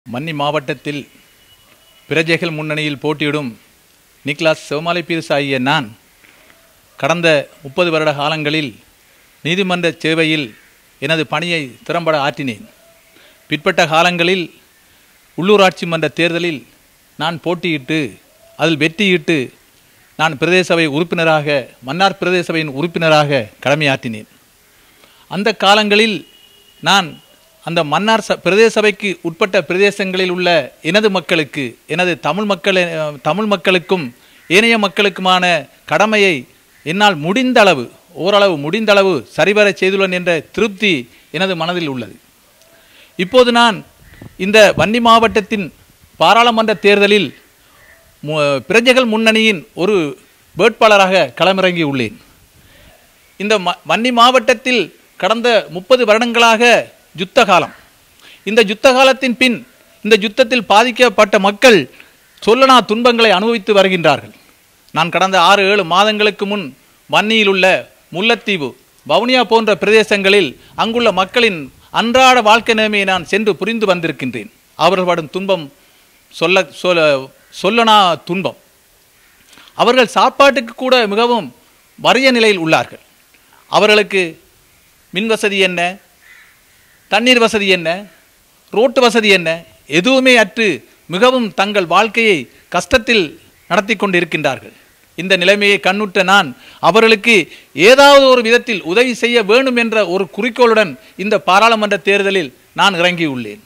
மன்னி மாவட்டத்தில் பிரஜைகள் முன்னணியில் போட்டியிடும் நிக்லாஸ் சிவமாலை பீரிஸ் ஆகிய நான் கடந்த முப்பது வருட காலங்களில் நீதிமன்ற சேவையில் எனது பணியை திறம்பட ஆற்றினேன் பிற்பட்ட காலங்களில் உள்ளூராட்சி மன்ற தேர்தலில் நான் போட்டியிட்டு அதில் வெற்றியிட்டு நான் பிரதேச சபை உறுப்பினராக மன்னார் பிரதேச சபையின் உறுப்பினராக கடமையாற்றினேன் அந்த காலங்களில் நான் அந்த மன்னார் ச பிரதேச சபைக்கு உட்பட்ட பிரதேசங்களில் உள்ள எனது மக்களுக்கு எனது தமிழ் மக்கள் அஹ், தமிழ் மக்களுக்கும் ஏனைய மக்களுக்குமான கடமையை என்னால் முடிந்த அளவு ஓரளவு முடிந்த அளவு சரிவர செய்துள்ளேன் என்ற திருப்தி எனது மனதில் உள்ளது இப்போது நான் இந்த வன்னி மாவட்டத்தின் பாராளுமன்ற தேர்தலில் மு- பிரஜைகள் முன்னணியின் ஒரு வேட்பாளராக களமிறங்கி உள்ளேன் இந்த ம வன்னி மாவட்டத்தில் கடந்த முப்பது வருடங்களாக யுத்த காலம் இந்த யுத்த காலத்தின் பின் இந்த யுத்தத்தில் பாதிக்கப்பட்ட மக்கள் சொல்லனா துன்பங்களை அனுபவித்து வருகின்றார்கள் நான் கடந்த ஆறு ஏழு மாதங்களுக்கு முன் வன்னியில் உள்ள முல்லைத்தீவு வவுனியா போன்ற பிரதேசங்களில் அங்குள்ள மக்களின் அன்றாட வாழ்க்கை நிலைமையை நான் சென்று புரிந்து வந்திருக்கின்றேன் அவர்கள் படும் துன்பம் சொல்ல சொல்ல சொல்லனா துன்பம் அவர்கள் சாப்பாட்டுக்கு கூட மிகவும் வறிய நிலையில் உள்ளார்கள் அவர்களுக்கு மின் வசதி என்ன தண்ணீர் வசதி என்ன ரோட்டு வசதி என்ன எதுவுமே அற்று மிகவும் தங்கள் வாழ்க்கையை கஷ்டத்தில் நடத்தி கொண்டிருக்கின்றார்கள் இந்த நிலைமையை கண்ணுற்ற நான் அவர்களுக்கு ஏதாவது ஒரு விதத்தில் உதவி செய்ய வேண்டும் என்ற ஒரு குறிக்கோளுடன் இந்த பாராளுமன்ற தேர்தலில் நான் இறங்கியுள்ளேன்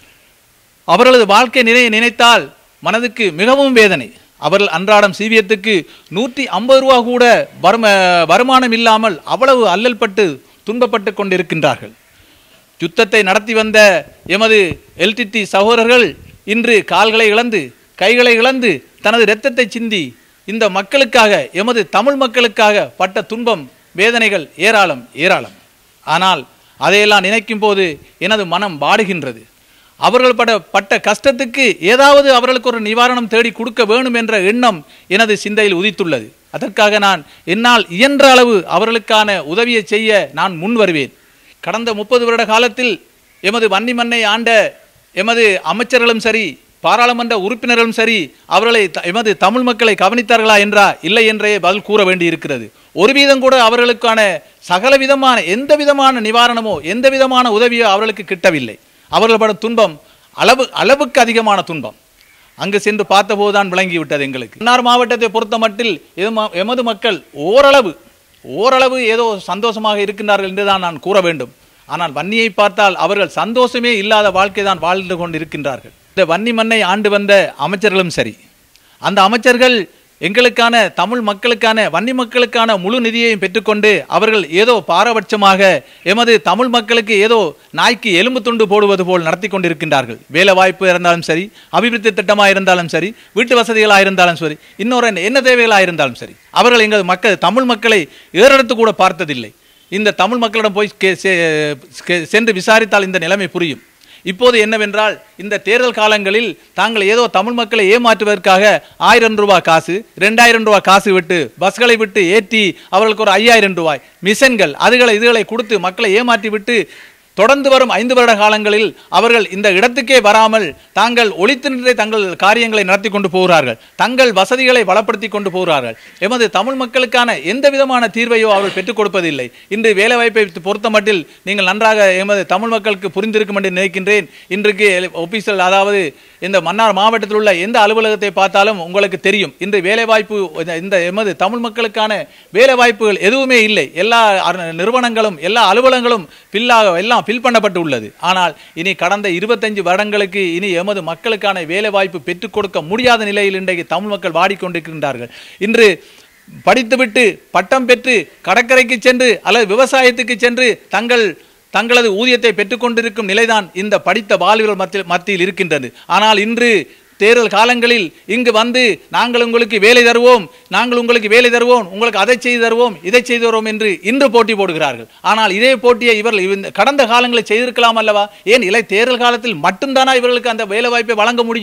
அவர்களது வாழ்க்கை நிலையை நினைத்தால் மனதுக்கு மிகவும் வேதனை அவர்கள் அன்றாடம் சீவியத்துக்கு நூற்றி ஐம்பது ரூபா கூட வரும வருமானம் இல்லாமல் அவ்வளவு அல்லல்பட்டு துன்பப்பட்டு கொண்டிருக்கின்றார்கள் யுத்தத்தை நடத்தி வந்த எமது எல்டிடி சகோதரர்கள் இன்று கால்களை இழந்து கைகளை இழந்து தனது இரத்தத்தை சிந்தி இந்த மக்களுக்காக எமது தமிழ் மக்களுக்காக பட்ட துன்பம் வேதனைகள் ஏராளம் ஏராளம் ஆனால் அதையெல்லாம் நினைக்கும் போது எனது மனம் வாடுகின்றது அவர்கள் பட பட்ட கஷ்டத்துக்கு ஏதாவது அவர்களுக்கு ஒரு நிவாரணம் தேடி கொடுக்க வேணும் என்ற எண்ணம் எனது சிந்தையில் உதித்துள்ளது அதற்காக நான் என்னால் இயன்ற அளவு அவர்களுக்கான உதவியை செய்ய நான் முன் வருவேன் கடந்த முப்பது வருட காலத்தில் எமது வன்னி மண்ணை ஆண்ட எமது அமைச்சர்களும் சரி பாராளுமன்ற உறுப்பினர்களும் சரி அவர்களை த- எமது தமிழ் மக்களை கவனித்தார்களா என்றா இல்லை என்றே பதில் கூற வேண்டியிருக்கிறது ஒரு வீதம் கூட அவர்களுக்கான சகல விதமான எந்த விதமான நிவாரணமோ எந்த விதமான உதவியோ அவர்களுக்கு கிட்டவில்லை அவர்கள் படும் துன்பம் அளவு அளவுக்கு அதிகமான துன்பம் அங்கு சென்று பார்த்தபோதுதான் விளங்கிவிட்டது எங்களுக்கு மன்னார் மாவட்டத்தை பொறுத்த மட்டில் எம- எமது மக்கள் ஓரளவு ஓரளவு ஏதோ சந்தோஷமாக இருக்கின்றார்கள் என்றுதான் நான் கூற வேண்டும் ஆனால் வன்னியை பார்த்தால் அவர்கள் சந்தோஷமே இல்லாத வாழ்க்கை தான் வாழ்ந்து கொண்டிருக்கின்றார்கள் இந்த வன்னி மண்ணை ஆண்டு வந்த அமைச்சர்களும் சரி அந்த அமைச்சர்கள் எங்களுக்கான தமிழ் மக்களுக்கான வன்னி மக்களுக்கான முழு நிதியையும் பெற்றுக்கொண்டு அவர்கள் ஏதோ பாரபட்சமாக எமது தமிழ் மக்களுக்கு ஏதோ நாய்க்கு எலும்பு துண்டு போடுவது போல் நடத்தி கொண்டிருக்கின்றார்கள் வேலை வாய்ப்பு இருந்தாலும் சரி அபிவிருத்தி திட்டமாக இருந்தாலும் சரி வீட்டு வசதிகளாக இருந்தாலும் சரி இன்னொரு என்ன- என்ன தேவைகளாக இருந்தாலும் சரி அவர்கள் எங்கள் மக்கள் தமிழ் மக்களை ஏறெடுத்து கூட பார்த்ததில்லை இந்த தமிழ் மக்களிடம் போய் கே- செ- கே- சென்று விசாரித்தால் இந்த நிலைமை புரியும் இப்போது என்னவென்றால் இந்த தேர்தல் காலங்களில் தாங்கள் ஏதோ தமிழ் மக்களை ஏமாற்றுவதற்காக ஆயிரம் ரூபாய் காசு ரெண்டாயிரம் ரூபாய் காசு விட்டு பஸ்களை விட்டு ஏற்றி அவர்களுக்கு ஒரு ஐயாயிரம் ரூபாய் மிஷன்கள் அதுகளை இதுகளை கொடுத்து மக்களை ஏமாற்றி விட்டு தொடர்ந்து வரும் ஐந்து வருட காலங்களில் அவர்கள் இந்த இடத்துக்கே வராமல் தாங்கள் ஒளித்து நின்றே தங்கள் காரியங்களை நடத்தி கொண்டு போகிறார்கள் தங்கள் வசதிகளை வளப்படுத்தி கொண்டு போகிறார்கள் எமது தமிழ் மக்களுக்கான எந்த விதமான தீர்வையோ அவர்கள் பெற்றுக் கொடுப்பதில்லை இன்று வேலைவாய்ப்பை பொறுத்த மட்டில் நீங்கள் நன்றாக எமது தமிழ் மக்களுக்கு புரிந்திருக்கும் என்று நினைக்கின்றேன் இன்றைக்கு ஒபிசல் அதாவது இந்த மன்னார் மாவட்டத்தில் உள்ள எந்த அலுவலகத்தை பார்த்தாலும் உங்களுக்கு தெரியும் இன்று வேலைவாய்ப்பு இந்த- இந்த எமது தமிழ் மக்களுக்கான வேலைவாய்ப்புகள் எதுவுமே இல்லை எல்லா அர- நிறுவனங்களும் எல்லா அலுவலகங்களும் ஃபில்லாக எல்லாம் ஃபில் பண்ணப்பட்டு உள்ளது ஆனால் இனி கடந்த இருபத்தஞ்சு வருடங்களுக்கு இனி எமது மக்களுக்கான வேலைவாய்ப்பு பெற்றுக் கொடுக்க முடியாத நிலையில் இன்றைக்கு தமிழ் மக்கள் வாடிக்கொண்டிருக்கின்றார்கள் இன்று படித்துவிட்டு பட்டம் பெற்று கடற்கரைக்கு சென்று அல்லது விவசாயத்துக்கு சென்று தங்கள் தங்களது ஊதியத்தை பெற்றுக்கொண்டிருக்கும் நிலைதான் இந்த படித்த வாழ்வுகள் மத்தியில் மத்தியில் இருக்கின்றது ஆனால் இன்று தேர்தல் காலங்களில் இங்கு வந்து நாங்கள் உங்களுக்கு வேலை தருவோம் நாங்கள் உங்களுக்கு வேலை தருவோம் உங்களுக்கு அதை செய்து தருவோம் இதை செய்து தருவோம் என்று இன்று போட்டி போடுகிறார்கள் ஆனால் இதே போட்டியை இவர்கள் இந்த கடந்த காலங்களில் செய்திருக்கலாம் அல்லவா ஏன் இலை தேர்தல் காலத்தில் மட்டும்தானா இவர்களுக்கு அந்த வேலை வாய்ப்பை வழங்க முடியும்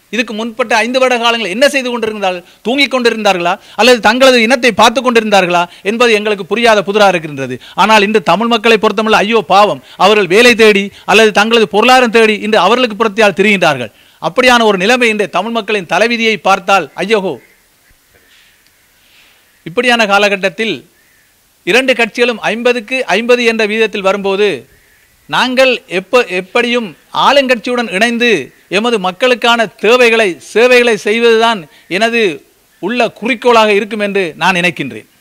இதுக்கு முன்பட்ட ஐந்து வருட காலங்கள் என்ன செய்து கொண்டிருந்தார்கள் தூங்கிக் கொண்டிருந்தார்களா அல்லது தங்களது இனத்தை பார்த்து கொண்டிருந்தார்களா என்பது எங்களுக்கு புரியாத புதிராக இருக்கின்றது ஆனால் இன்று தமிழ் மக்களை பொறுத்தமல்ல ஐயோ பாவம் அவர்கள் வேலை தேடி அல்லது தங்களது பொருளாதாரம் தேடி இன்று அவர்களுக்கு புறத்தியால் திரிகின்றார்கள் அப்படியான ஒரு நிலைமை இன்று தமிழ் மக்களின் தலைவிதியை பார்த்தால் ஐயோகோ இப்படியான காலகட்டத்தில் இரண்டு கட்சிகளும் ஐம்பதுக்கு ஐம்பது என்ற வீதத்தில் வரும்போது நாங்கள் எப்ப எப்படியும் ஆளுங்கட்சியுடன் இணைந்து எமது மக்களுக்கான தேவைகளை சேவைகளை செய்வதுதான் எனது உள்ள குறிக்கோளாக இருக்கும் என்று நான் நினைக்கின்றேன்